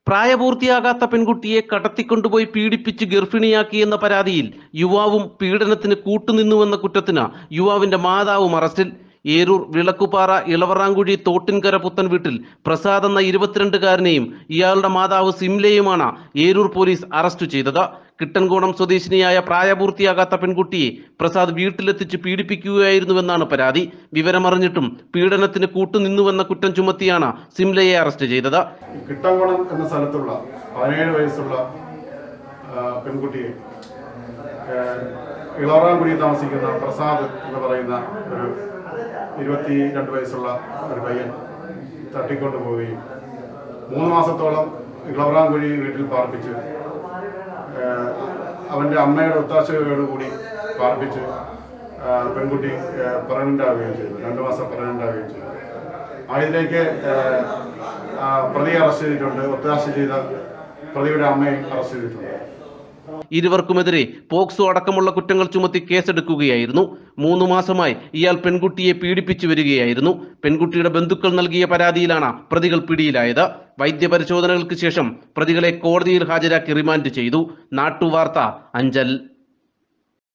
പ്രായപൂർത്തിയാകാത്ത പെൺകുട്ടിയെ കടത്തിക്കൊണ്ടുപോയി പീഡിപ്പിച്ച് ഗർഭിണിയാക്കിയെന്ന പരാതിയിൽ യുവാവും പീഡനത്തിന് കൂട്ടുനിന്നുവെന്ന കുറ്റത്തിന് യുവാവിന്റെ മാതാവും അറസ്റ്റിൽ ഏരൂർ വിളക്കുപാറ ഇളവറാങ്കുഴി തോട്ടിൻകര പുത്തൻ വീട്ടിൽ പ്രസാദ് എന്ന ഇരുപത്തിരണ്ടുകാരനെയും ഇയാളുടെ മാതാവ് സിംലയുമാണ് ഏരൂർ പോലീസ് അറസ്റ്റ് ചെയ്തത് കിട്ടൻകോണം സ്വദേശിനിയായ പ്രായപൂർത്തിയാകാത്ത പെൺകുട്ടിയെ പ്രസാദ് വീട്ടിലെത്തിച്ച് പീഡിപ്പിക്കുകയായിരുന്നുവെന്നാണ് പരാതി വിവരമറിഞ്ഞിട്ടും പീഡനത്തിന് കൂട്ടുനിന്നുവെന്ന കുറ്റം ചുമത്തിയാണ് സിംലയെ അറസ്റ്റ് ചെയ്തത് കിട്ടംകുളം എന്ന സ്ഥലത്തുള്ള പതിനേഴ് വയസ്സുള്ള ആ, പെൺകുട്ടിയെ ആ, ഇളവറാംകുടി താമസിക്കുന്ന പ്രസാദ് എന്ന് പറയുന്ന ഒരു ഇരുപത്തി രണ്ട് വയസ്സുള്ള ഒരു പയ്യൻ തട്ടിക്കൊണ്ടു പോവുകയും മൂന്ന് മാസത്തോളം ഇളവറാംകുഴി വീട്ടിൽ പാർപ്പിച്ച് ആ, അവന്റെ അമ്മയുടെ ഒത്താശയോടുകൂടി പാർപ്പിച്ച് ആ, പെൺകുട്ടി പ്രഗ്നന്റ് ആവുകയും ചെയ്തു രണ്ടു മാസം പ്രഗ്നന്റ് ആവുകയും ചെയ്തു അതിലേക്ക് പ്രതി അറസ്റ്റ് ചെയ്തിട്ടുണ്ട് ഒത്താശ ചെയ്ത പ്രതിയുടെ അമ്മയെ അറസ്റ്റ് ചെയ്തിട്ടുണ്ട് ഇരുവർക്കുമെതിരെ പോക്സോ അടക്കമുള്ള കുറ്റങ്ങൾ ചുമത്തി കേസെടുക്കുകയായിരുന്നു മൂന്ന് മാസമായി ഇയാൾ പെൺകുട്ടിയെ പീഡിപ്പിച്ചു വരികയായിരുന്നു പെൺകുട്ടിയുടെ ബന്ധുക്കൾ നൽകിയ പരാതിയിലാണ് പ്രതികൾ പിടിയിലായത് വൈദ്യപരിശോധനകൾക്ക് ശേഷം പ്രതികളെ കോടതിയിൽ ഹാജരാക്കി റിമാൻഡ് ചെയ്തു നാട്ടുവാർത്ത അഞ്ചൽ